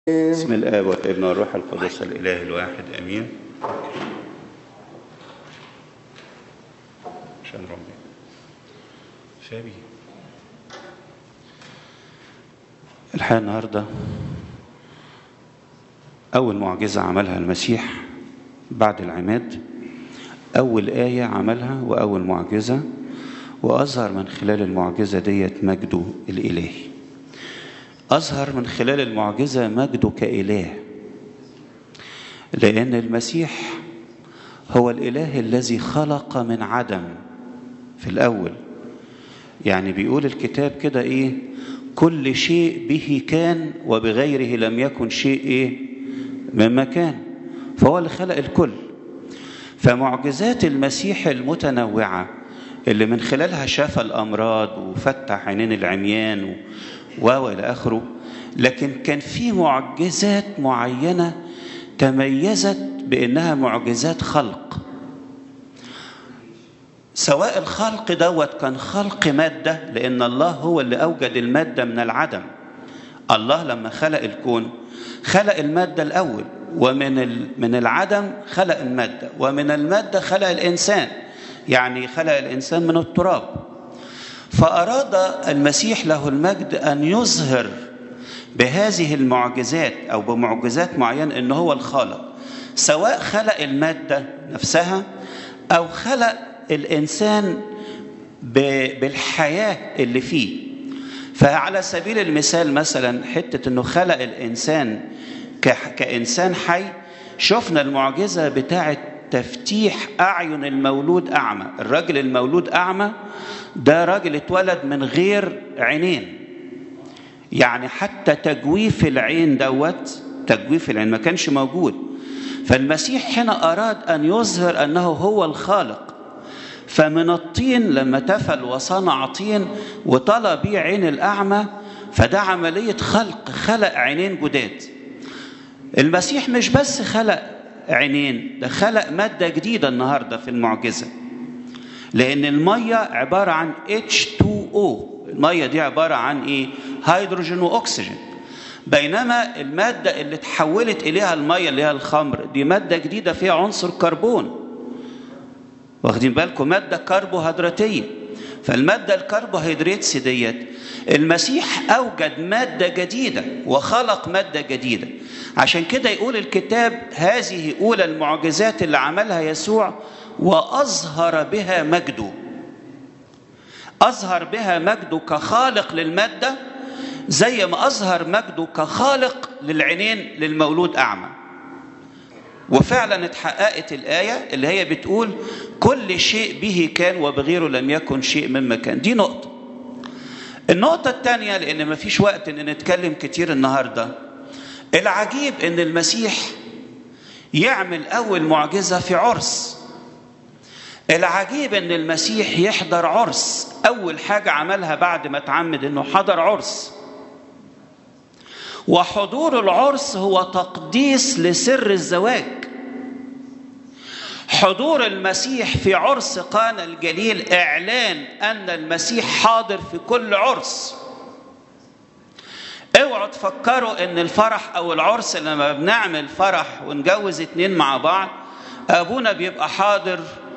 بسم الآب والابن والروح القدس الإله الواحد آمين عشان ربي شابي الحقيقة النهاردة أول معجزة عملها المسيح بعد العماد أول آية عملها وأول معجزة وأظهر من خلال المعجزة ديت مجده الإلهي أظهر من خلال المعجزة مجده كإله لأن المسيح هو الإله الذي خلق من عدم في الأول يعني بيقول الكتاب كده إيه كل شيء به كان وبغيره لم يكن شيء إيه مما كان فهو اللي خلق الكل فمعجزات المسيح المتنوعة اللي من خلالها شاف الأمراض وفتح عينين العميان والى اخره لكن كان في معجزات معينه تميزت بانها معجزات خلق سواء الخلق دوت كان خلق ماده لان الله هو اللي اوجد الماده من العدم الله لما خلق الكون خلق الماده الاول ومن من العدم خلق الماده ومن الماده خلق الانسان يعني خلق الانسان من التراب فأراد المسيح له المجد أن يظهر بهذه المعجزات أو بمعجزات معينة أنه هو الخالق سواء خلق المادة نفسها أو خلق الإنسان بالحياة اللي فيه فعلى سبيل المثال مثلا حتة أنه خلق الإنسان كإنسان حي شفنا المعجزة بتاعة تفتيح أعين المولود أعمى الراجل المولود أعمى ده راجل اتولد من غير عينين يعني حتى تجويف العين دوت تجويف العين ما كانش موجود فالمسيح هنا أراد أن يظهر أنه هو الخالق فمن الطين لما تفل وصنع طين وطلى بيه عين الأعمى فده عملية خلق خلق عينين جداد المسيح مش بس خلق عينين ده خلق مادة جديدة النهاردة في المعجزة لأن المية عبارة عن H2O المية دي عبارة عن إيه؟ هيدروجين وأكسجين بينما المادة اللي تحولت إليها المية اللي هي الخمر دي مادة جديدة فيها عنصر كربون واخدين بالكم مادة كربوهيدراتية فالمادة الكربوهيدراتس ديت المسيح أوجد مادة جديدة وخلق مادة جديدة عشان كده يقول الكتاب هذه أولى المعجزات اللي عملها يسوع وأظهر بها مجده أظهر بها مجده كخالق للمادة زي ما أظهر مجده كخالق للعينين للمولود أعمى وفعلا اتحققت الآية اللي هي بتقول كل شيء به كان وبغيره لم يكن شيء مما كان دي نقطة النقطة الثانية لأن ما فيش وقت إن نتكلم كتير النهاردة العجيب إن المسيح يعمل أول معجزة في عرس العجيب ان المسيح يحضر عرس اول حاجه عملها بعد ما اتعمد انه حضر عرس وحضور العرس هو تقديس لسر الزواج حضور المسيح في عرس قانا الجليل اعلان ان المسيح حاضر في كل عرس اوعوا تفكروا ان الفرح او العرس لما بنعمل فرح ونجوز اتنين مع بعض ابونا بيبقى حاضر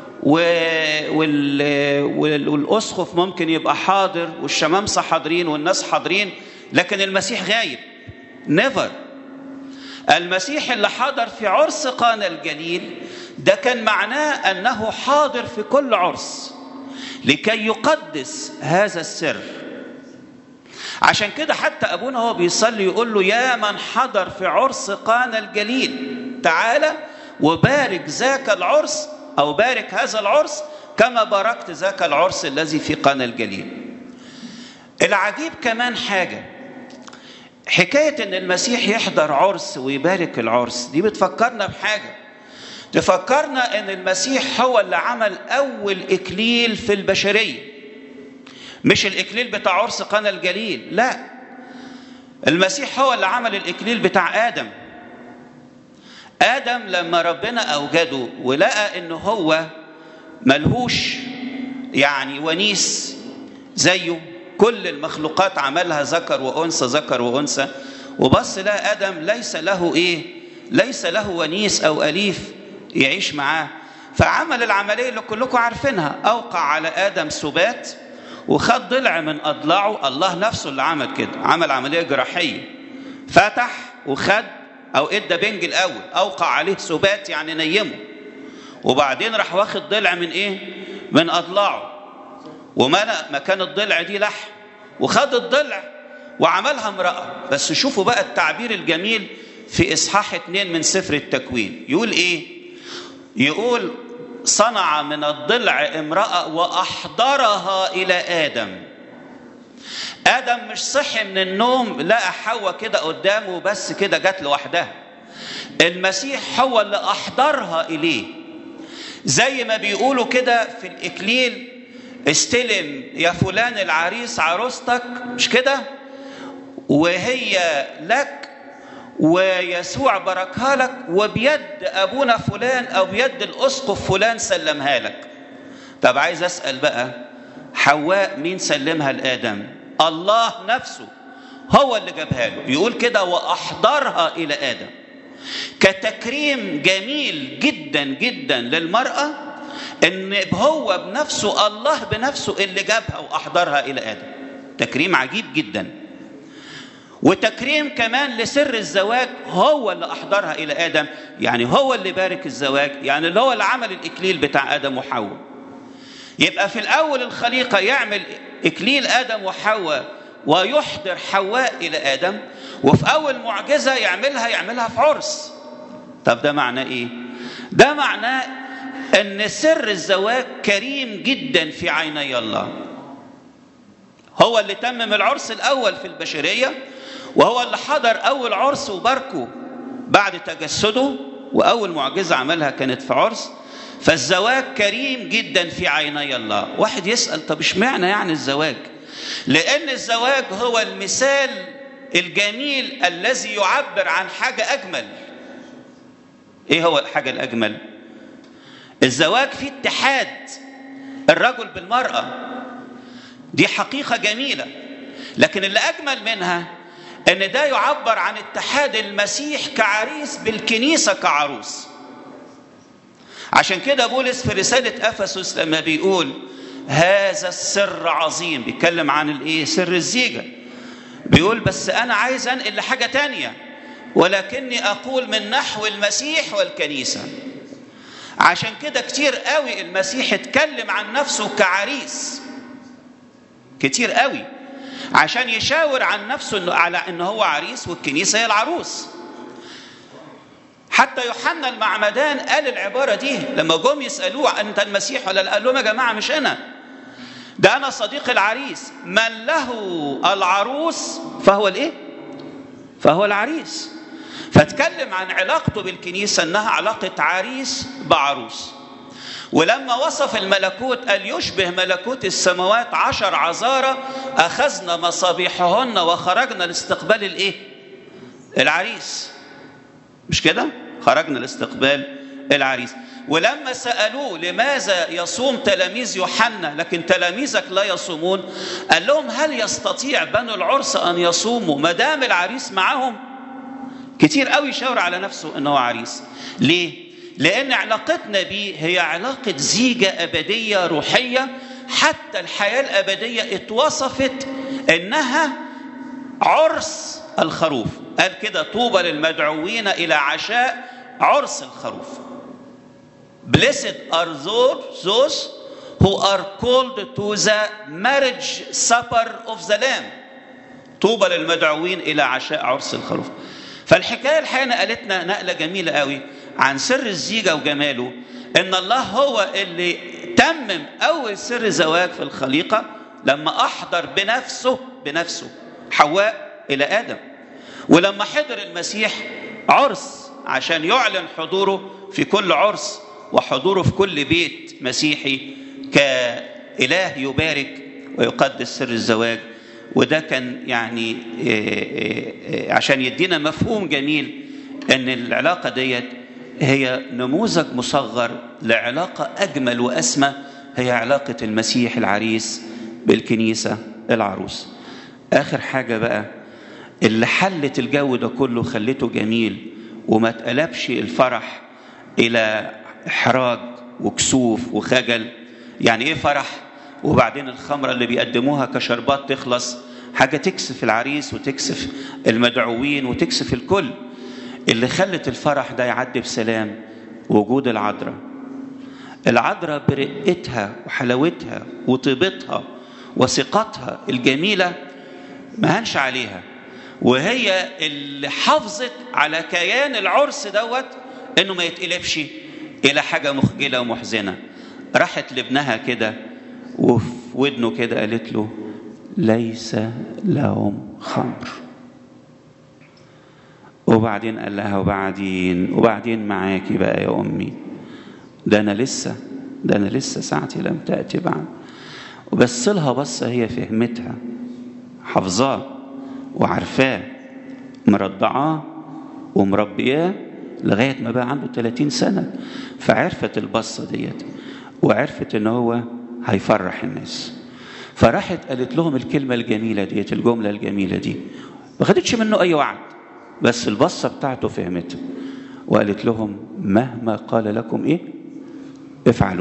والاسقف ممكن يبقى حاضر والشمامسه حاضرين والناس حاضرين لكن المسيح غايب نيفر المسيح اللي حضر في عرس قانا الجليل ده كان معناه انه حاضر في كل عرس لكي يقدس هذا السر عشان كده حتى ابونا هو بيصلي يقول له يا من حضر في عرس قانا الجليل تعالى وبارك ذاك العرس أو بارك هذا العرس كما باركت ذاك العرس الذي في قنا الجليل العجيب كمان حاجة حكاية أن المسيح يحضر عرس ويبارك العرس دي بتفكرنا بحاجة تفكرنا أن المسيح هو اللي عمل أول إكليل في البشرية مش الإكليل بتاع عرس قنا الجليل لا المسيح هو اللي عمل الإكليل بتاع آدم آدم لما ربنا أوجده ولقى إن هو ملهوش يعني ونيس زيه كل المخلوقات عملها ذكر وأنثى ذكر وأنثى وبص لقى ادم ليس له ايه ليس له ونيس او اليف يعيش معاه فعمل العمليه اللي كلكم عارفينها اوقع على ادم سبات وخد ضلع من اضلاعه الله نفسه اللي عمل كده عمل عمليه جراحيه فتح وخد او ادى بنج الاول اوقع عليه سبات يعني نيمه وبعدين راح واخد ضلع من ايه من اضلاعه وملأ مكان الضلع دي لحم وخد الضلع وعملها امرأة بس شوفوا بقى التعبير الجميل في إصحاح اتنين من سفر التكوين يقول إيه يقول صنع من الضلع امرأة وأحضرها إلى آدم آدم مش صحي من النوم لقى حواء كده قدامه بس كده جت لوحدها المسيح هو اللي أحضرها إليه زي ما بيقولوا كده في الإكليل استلم يا فلان العريس عروستك مش كده وهي لك ويسوع باركها لك وبيد ابونا فلان او بيد الاسقف فلان سلمها لك طب عايز اسال بقى حواء مين سلمها لادم الله نفسه هو اللي جابها له يقول كده واحضرها الى ادم كتكريم جميل جدا جدا للمراه ان هو بنفسه الله بنفسه اللي جابها واحضرها الى ادم تكريم عجيب جدا وتكريم كمان لسر الزواج هو اللي احضرها الى ادم يعني هو اللي بارك الزواج يعني اللي هو اللي عمل الاكليل بتاع ادم وحواء يبقى في الاول الخليقه يعمل اكليل ادم وحواء ويحضر حواء الى ادم وفي اول معجزه يعملها يعملها في عرس طب ده معناه ايه ده معناه ان سر الزواج كريم جدا في عيني الله هو اللي تمم العرس الاول في البشريه وهو اللي حضر اول عرس وباركه بعد تجسده واول معجزه عملها كانت في عرس فالزواج كريم جدا في عيني الله واحد يسال طب اشمعنى يعني الزواج لان الزواج هو المثال الجميل الذي يعبر عن حاجه اجمل ايه هو الحاجه الاجمل الزواج فيه اتحاد الرجل بالمراه دي حقيقه جميله لكن اللي اجمل منها ان ده يعبر عن اتحاد المسيح كعريس بالكنيسه كعروس عشان كده بولس في رساله افسس لما بيقول هذا السر عظيم بيتكلم عن الايه سر الزيجه بيقول بس انا عايز انقل لحاجه تانية ولكني اقول من نحو المسيح والكنيسه عشان كده كتير قوي المسيح اتكلم عن نفسه كعريس كتير قوي عشان يشاور عن نفسه انه على ان هو عريس والكنيسه هي العروس حتى يوحنا المعمدان قال العباره دي لما جم يسالوه انت المسيح ولا لا قال لهم يا جماعه مش انا ده انا صديق العريس من له العروس فهو الايه فهو العريس فاتكلم عن علاقته بالكنيسه انها علاقه عريس بعروس ولما وصف الملكوت قال يشبه ملكوت السماوات عشر عذارى أخذنا مصابيحهن وخرجنا لاستقبال الإيه؟ العريس مش كده؟ خرجنا لاستقبال العريس ولما سألوه لماذا يصوم تلاميذ يوحنا لكن تلاميذك لا يصومون قال لهم هل يستطيع بنو العرس أن يصوموا ما دام العريس معهم كتير قوي يشاور على نفسه أنه عريس ليه؟ لأن علاقتنا بيه هي علاقة زيجة أبدية روحية حتى الحياة الأبدية اتوصفت إنها عرس الخروف قال كده طوبى للمدعوين إلى عشاء عرس الخروف Blessed are those who are called to the marriage supper of the Lamb طوبى للمدعوين إلى عشاء عرس الخروف فالحكاية الحقيقة نقلتنا نقلة جميلة قوي عن سر الزيجة وجماله إن الله هو اللي تمم أول سر زواج في الخليقة لما أحضر بنفسه بنفسه حواء إلى آدم ولما حضر المسيح عرس عشان يعلن حضوره في كل عرس وحضوره في كل بيت مسيحي كإله يبارك ويقدس سر الزواج وده كان يعني عشان يدينا مفهوم جميل ان العلاقه ديت هي نموذج مصغر لعلاقه اجمل واسمى هي علاقه المسيح العريس بالكنيسه العروس اخر حاجه بقى اللي حلت الجو ده كله خلته جميل وما اتقلبش الفرح الى احراج وكسوف وخجل يعني ايه فرح وبعدين الخمره اللي بيقدموها كشربات تخلص حاجه تكسف العريس وتكسف المدعوين وتكسف الكل اللي خلت الفرح ده يعدي بسلام وجود العذراء العذراء برقتها وحلاوتها وطيبتها وثقتها الجميله ما هنش عليها وهي اللي حافظت على كيان العرس دوت انه ما يتقلبش الى حاجه مخجله ومحزنه راحت لابنها كده وفي ودنه كده قالت له ليس لهم خمر وبعدين قال لها وبعدين وبعدين معاكي بقى يا امي ده انا لسه ده انا لسه ساعتي لم تاتي بعد وبس لها بصه هي فهمتها حافظاه وعارفاه مرضعاه ومربياه لغايه ما بقى عنده 30 سنه فعرفت البصه ديت وعرفت ان هو هيفرح الناس فراحت قالت لهم الكلمه الجميله ديت الجمله الجميله دي ما خدتش منه اي وعد بس البصه بتاعته فهمتها وقالت لهم مهما قال لكم ايه افعلوا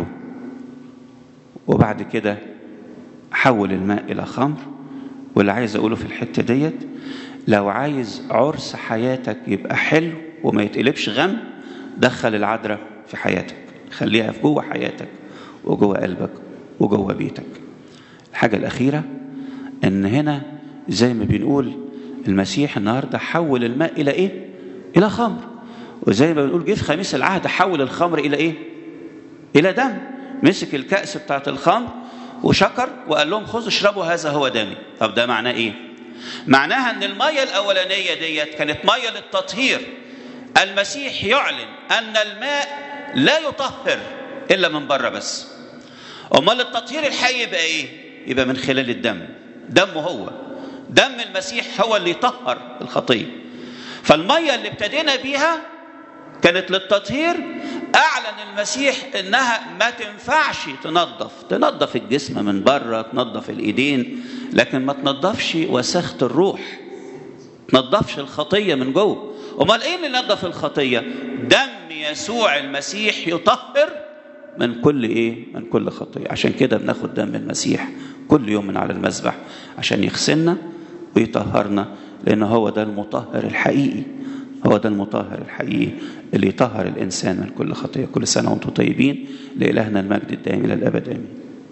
وبعد كده حول الماء الى خمر واللي عايز اقوله في الحته ديت لو عايز عرس حياتك يبقى حلو وما يتقلبش غم دخل العذراء في حياتك خليها في جوه حياتك وجوه قلبك وجوه بيتك الحاجة الأخيرة إن هنا زي ما بنقول المسيح النهاردة حول الماء إلى إيه؟ إلى خمر وزي ما بنقول جه في خميس العهد حول الخمر إلى إيه؟ إلى دم مسك الكأس بتاعت الخمر وشكر وقال لهم خذوا اشربوا هذا هو دمي طب ده معناه إيه؟ معناها ان الميه الاولانيه ديت كانت ميه للتطهير المسيح يعلن ان الماء لا يطهر الا من بره بس امال التطهير الحي يبقى ايه يبقى من خلال الدم دمه هو دم المسيح هو اللي يطهر الخطيه فالميه اللي ابتدينا بيها كانت للتطهير اعلن المسيح انها ما تنفعش تنظف تنظف الجسم من بره تنظف الايدين لكن ما تنظفش وساخه الروح تنظفش الخطيه من جوه امال ايه اللي نظف الخطيه دم يسوع المسيح يطهر من كل ايه من كل خطيه عشان كده بناخد دم المسيح كل يوم من على المذبح عشان يغسلنا ويطهرنا لان هو ده المطهر الحقيقي هو ده المطهر الحقيقي اللي يطهر الانسان من كل خطيه كل سنه وانتم طيبين لالهنا المجد الدائم الى الابد امين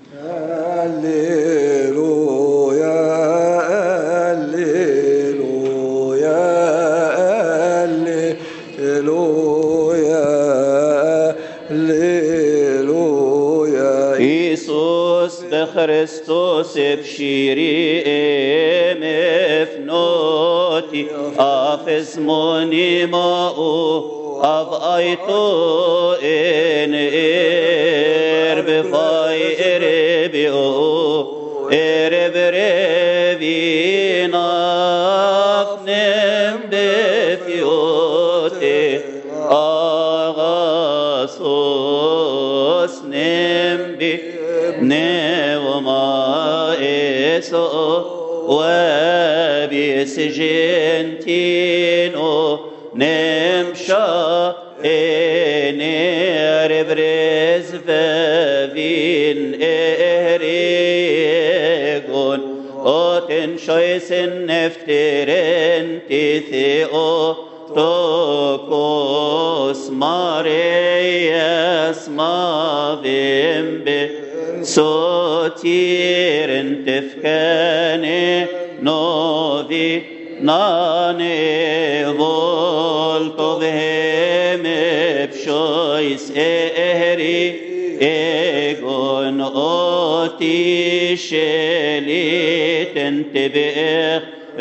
هللويا هللويا هللويا هللويا Iisus de Christus ebshiri emefnoti afes monimau av aito en erbe fai erebio erebrevi nafnem defiote agasos nembi نوما إسو وبيسجنتينو نمشا إنير برز فافين إهريغون أوتن شويس نفترن تثيو توكوس مارياس ما بيمبي sotiren tefkane novi nane volto veheme pshois ehri egon oti sheliten tebech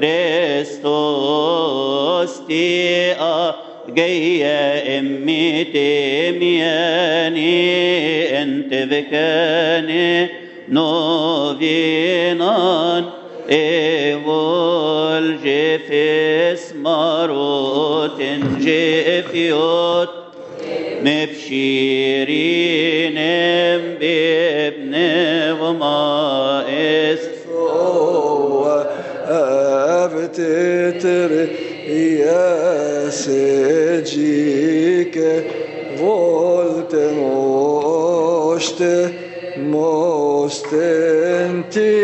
restos tia جاية أمي تمياني أنت بكاني نوفينان إيفول جيفيس ماروت جيفيوت مبشيرين بابن وما إس هو أبتت Iesegike volte moste mostenti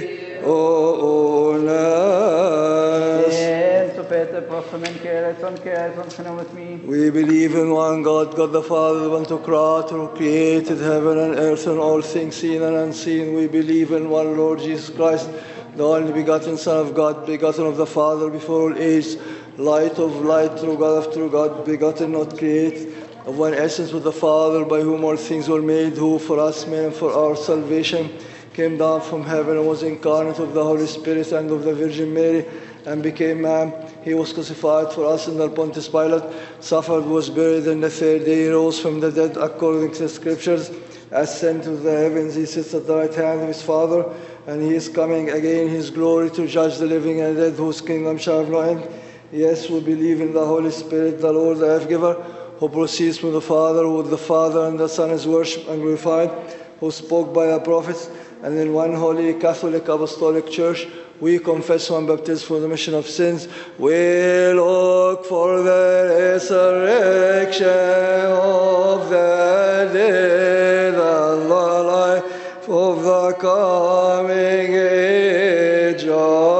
onas. Jesu Peter, Prosamen, Kereson, Kereson, come with me. We believe in one God, God the Father, one to Creator, who created heaven and earth and all things seen and unseen. We believe in one Lord Jesus Christ, the only begotten Son of God, begotten of the Father before all age, light of light, true God of true God, begotten, not created, of one essence with the Father, by whom all things were made, who for us men and for our salvation came down from heaven and was incarnate of the Holy Spirit and of the Virgin Mary and became man. He was crucified for us under Pontius Pilate, suffered, was buried, and the third day he rose from the dead according to the Scriptures. Ascended to the heavens, he sits at the right hand of his Father, and he is coming again in his glory to judge the living and the dead, whose kingdom shall have no end. Yes, we believe in the Holy Spirit, the Lord, the life giver, who proceeds from the Father, with the Father and the Son is worshipped and glorified, who spoke by the prophets, and in one holy Catholic Apostolic Church, we confess one baptism for the remission of sins. We look for the resurrection of the dead and the life of the coming age.